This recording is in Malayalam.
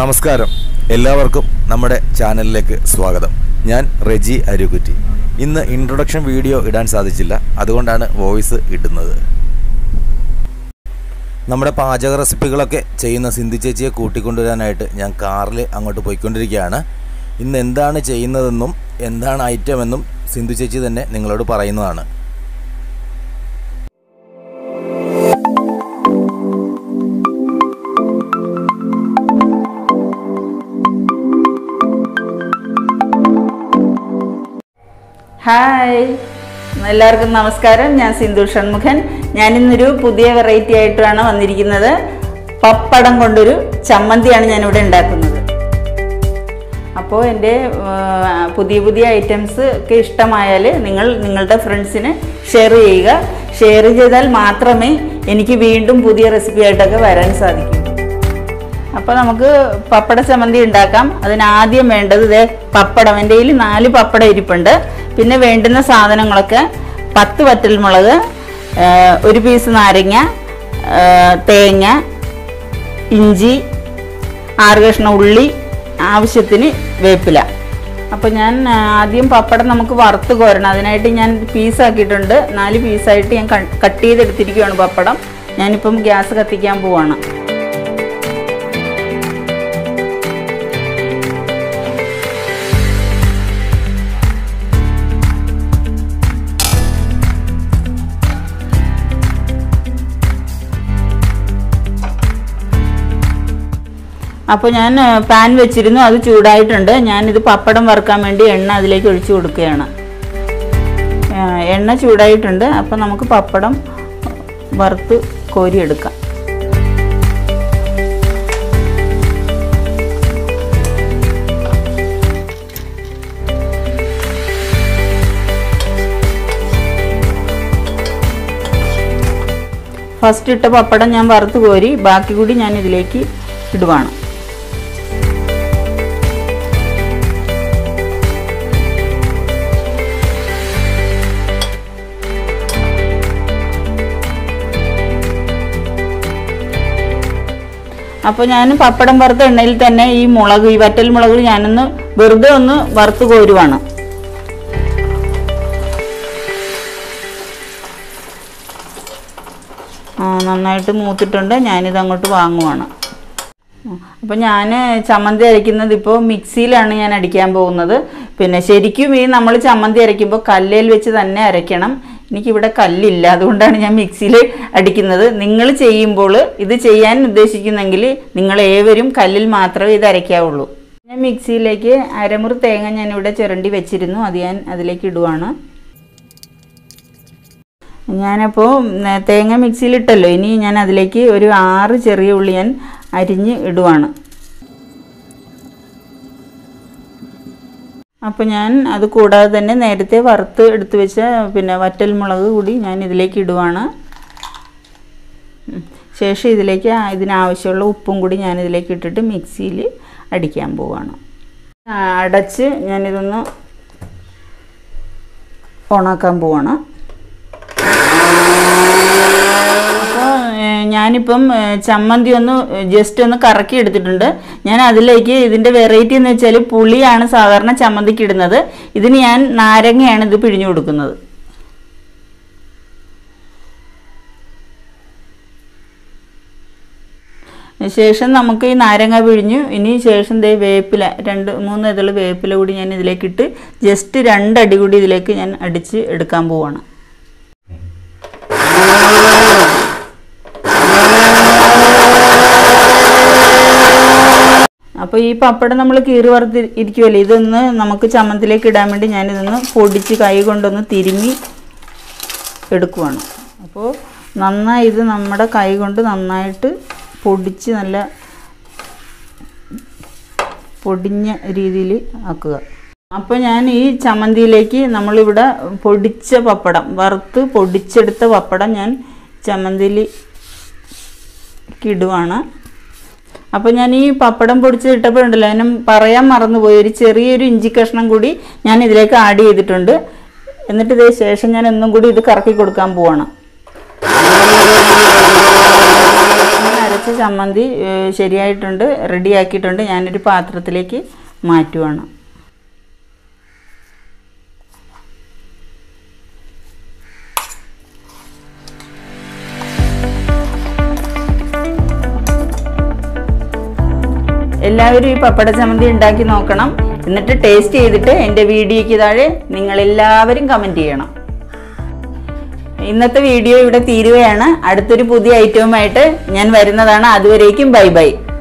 നമസ്കാരം എല്ലാവർക്കും നമ്മുടെ ചാനലിലേക്ക് സ്വാഗതം ഞാൻ റെജി അരുകുറ്റി ഇന്ന് ഇൻട്രൊഡക്ഷൻ വീഡിയോ ഇടാൻ സാധിച്ചില്ല അതുകൊണ്ടാണ് വോയിസ് ഇടുന്നത് നമ്മുടെ പാചക റെസിപ്പികളൊക്കെ ചെയ്യുന്ന സിന്ധു ചേച്ചിയെ കൂട്ടിക്കൊണ്ടുവരാനായിട്ട് ഞാൻ കാറിൽ അങ്ങോട്ട് പോയിക്കൊണ്ടിരിക്കുകയാണ് ഇന്ന് എന്താണ് ചെയ്യുന്നതെന്നും എന്താണ് ഐറ്റം എന്നും സിന്ധു ചേച്ചി തന്നെ നിങ്ങളോട് പറയുന്നതാണ് ഹായ് എല്ലാവർക്കും നമസ്കാരം ഞാൻ സിന്ധു ഷൺമുഖൻ ഞാനിന്നൊരു പുതിയ വെറൈറ്റി ആയിട്ടാണ് വന്നിരിക്കുന്നത് പപ്പടം കൊണ്ടൊരു ചമ്മന്തിയാണ് ഞാനിവിടെ ഉണ്ടാക്കുന്നത് അപ്പോൾ എൻ്റെ ആ, പുതിയ പുതിയ ഐറ്റംസ് ഒക്കെ ഇഷ്ടമായാൽ നിങ്ങൾ നിങ്ങളുടെ ഫ്രണ്ട്സിന് ഷെയർ ചെയ്യുക ഷെയർ ചെയ്താൽ മാത്രമേ എനിക്ക് വീണ്ടും പുതിയ റെസിപ്പി ആയിട്ടൊക്കെ വരാൻ സാധിക്കൂ അപ്പോൾ നമുക്ക് പപ്പട ചമ്മന്തി ഉണ്ടാക്കാം അതിന് ആദ്യം വേണ്ടത് ഇതേ പപ്പടം എൻ്റെ കയ്യിൽ നാല് പപ്പടം ഇരിപ്പുണ്ട് പിന്നെ വേണ്ടുന്ന സാധനങ്ങളൊക്കെ പത്ത് വറ്റൽമുളക് ആ, ഒരു പീസ് നാരങ്ങ ആ, തേങ്ങ ഇഞ്ചി ആറ് കഷ്ണം ഉള്ളി ആവശ്യത്തിന് വേപ്പില അപ്പോൾ ഞാൻ ആ, ആദ്യം പപ്പടം നമുക്ക് വറുത്ത് കോരണം അതിനായിട്ട് ഞാൻ പീസാക്കിയിട്ടുണ്ട് നാല് പീസായിട്ട് ഞാൻ കട്ട് ചെയ്തെടുത്തിരിക്കുകയാണ് പപ്പടം ഞാനിപ്പം ഗ്യാസ് കത്തിക്കാൻ പോവാണ് അപ്പോൾ ഞാൻ ആ, പാൻ വെച്ചിരുന്നു അത് ചൂടായിട്ടുണ്ട് ഞാനിത് പപ്പടം വറുക്കാൻ വേണ്ടി എണ്ണ അതിലേക്ക് ഒഴിച്ചു കൊടുക്കുകയാണ് ആ, എണ്ണ ചൂടായിട്ടുണ്ട് അപ്പോൾ നമുക്ക് പപ്പടം വറുത്ത് കോരിയെടുക്കാം ഫസ്റ്റ് ഇട്ട പപ്പടം ഞാൻ വറുത്ത് കോരി ബാക്കി കൂടി ഞാൻ ഇതിലേക്ക് ഇടുവാണ് അപ്പോൾ ഞാൻ പപ്പടം വറുത്ത എണ്ണയിൽ തന്നെ ഈ മുളക് ഈ വറ്റൽ മുളക് ഞാനൊന്ന് വെറുതെ ഒന്ന് വറുത്ത് കോരുവാണ് ആ, നന്നായിട്ട് മൂത്തിട്ടുണ്ട് ഞാനിത് അങ്ങോട്ട് വാങ്ങുവാണ് അപ്പോൾ ഞാൻ ചമ്മന്തി അരയ്ക്കുന്നത് ഇപ്പോൾ മിക്സിയിലാണ് ഞാൻ അടിക്കാൻ പോകുന്നത് പിന്നെ ശരിക്കും ഈ നമ്മൾ ചമ്മന്തി അരയ്ക്കുമ്പോൾ കല്ലിൽ വെച്ച് തന്നെ അരയ്ക്കണം എനിക്കിവിടെ കല്ലില്ല അതുകൊണ്ടാണ് ഞാൻ മിക്സിയിൽ അടിക്കുന്നത് നിങ്ങൾ ചെയ്യുമ്പോൾ ഇത് ചെയ്യാൻ ഉദ്ദേശിക്കുന്നെങ്കിൽ നിങ്ങൾ ഏവരും കല്ലിൽ മാത്രമേ ഇത് അരയ്ക്കാവുള്ളൂ ഞാൻ മിക്സിയിലേക്ക് അരമുറി തേങ്ങ ഞാനിവിടെ ചുരണ്ടി വെച്ചിരുന്നു അത് ഞാൻ അതിലേക്ക് ഇടുവാണ് ഞാനപ്പോൾ തേങ്ങ മിക്സിയിലിട്ടല്ലോ ഇനി ഞാൻ അതിലേക്ക് ഒരു ആറ് ചെറിയ ഉള്ളി ഞാൻ അരിഞ്ഞ് ഇടുവാണ് അപ്പോൾ ഞാൻ അത് കൂടാതെ തന്നെ നേരത്തെ വറുത്ത് എടുത്തു വെച്ച പിന്നെ വറ്റൽ മുളക് കൂടി ഞാൻ ഇതിലേക്ക് ഇടുവാണ് ഉം. ശേഷം ഇതിലേക്ക് ആ- ഇതിനാവശ്യമുള്ള ഉപ്പും കൂടി ഞാൻ ഇതിലേക്ക് ഇട്ടിട്ട് മിക്സിയിൽ അടിക്കാൻ പോവാണ് ആ, അടച്ച് ഞാനിതൊന്ന് ഓണാക്കാൻ പോവാണ് അപ്പോൾ ഞാനിപ്പം ഏ, ചമ്മന്തി ഒന്ന് ജസ്റ്റ് ഒന്ന് കറക്കി എടുത്തിട്ടുണ്ട് ഞാൻ അതിലേക്ക് ഇതിൻ്റെ വെറൈറ്റി എന്ന് വെച്ചാൽ പുളിയാണ് സാധാരണ ചമ്മന്തിക്ക് ഇടുന്നത് ഇതിന് ഞാൻ നാരങ്ങയാണ് ഇത് പിഴിഞ്ഞു കൊടുക്കുന്നത് ശേഷം നമുക്ക് ഈ നാരങ്ങ പിഴിഞ്ഞു ഇനി ശേഷം ദേ വേപ്പില രണ്ട് മൂന്ന് ഇതൾ വേപ്പില കൂടി ഞാൻ ഇതിലേക്ക് ഇട്ട് ജസ്റ്റ് രണ്ടടി കൂടി ഇതിലേക്ക് ഞാൻ അടിച്ച് എടുക്കാൻ പോവാണ് അപ്പോൾ ഈ പപ്പടം നമ്മൾ കീറി വറുത്ത് ഇരിക്കുമല്ലോ ഇതൊന്ന് നമുക്ക് ചമ്മന്തിലേക്ക് ഇടാൻ വേണ്ടി ഞാനിതൊന്ന് പൊടിച്ച് കൈ കൊണ്ടൊന്ന് തിരുമ്മി എടുക്കുവാണ് അപ്പോൾ നന്നായി ഇത് നമ്മുടെ കൈ കൊണ്ട് നന്നായിട്ട് പൊടിച്ച് നല്ല പൊടിഞ്ഞ രീതിയിൽ ആക്കുക അപ്പോൾ ഞാൻ ഈ ചമ്മന്തിയിലേക്ക് നമ്മളിവിടെ പൊടിച്ച പപ്പടം വറുത്ത് പൊടിച്ചെടുത്ത പപ്പടം ഞാൻ ചമ്മന്തിയിൽ ഇടുവാണ് അപ്പോൾ ഞാൻ ഈ പപ്പടം പൊടിച്ചിട്ടപ്പോഴുണ്ടല്ലോ ഞാൻ പറയാൻ മറന്നുപോയി ഒരു ചെറിയൊരു ഇഞ്ചി കഷ്ണം കൂടി ഞാൻ ഇതിലേക്ക് ആഡ് ചെയ്തിട്ടുണ്ട് എന്നിട്ട് ഇതേ ശേഷം ഞാൻ ഒന്നും കൂടി ഇത് കറക്കി കൊടുക്കാൻ പോവാണ് ഞാൻ അരച്ച് വെച്ച ചമ്മന്തി ഏഹ്, ശരിയായിട്ടുണ്ട് റെഡിയാക്കിയിട്ടുണ്ട് ഞാനൊരു പാത്രത്തിലേക്ക് മാറ്റുവാണ് എല്ലാവരും ഈ പപ്പട ചമ്മന്തി ഉണ്ടാക്കി നോക്കണം എന്നിട്ട് ടേസ്റ്റ് ചെയ്തിട്ട് എൻ്റെ വീഡിയോയ്ക്ക് താഴെ നിങ്ങൾ എല്ലാവരും കമൻറ്റ് ചെയ്യണം ഇന്നത്തെ വീഡിയോ ഇവിടെ തീരുകയാണ് അടുത്തൊരു പുതിയ ഐറ്റവുമായിട്ട് ഞാൻ വരുന്നതാണ് അതുവരേക്കും ബൈ ബൈ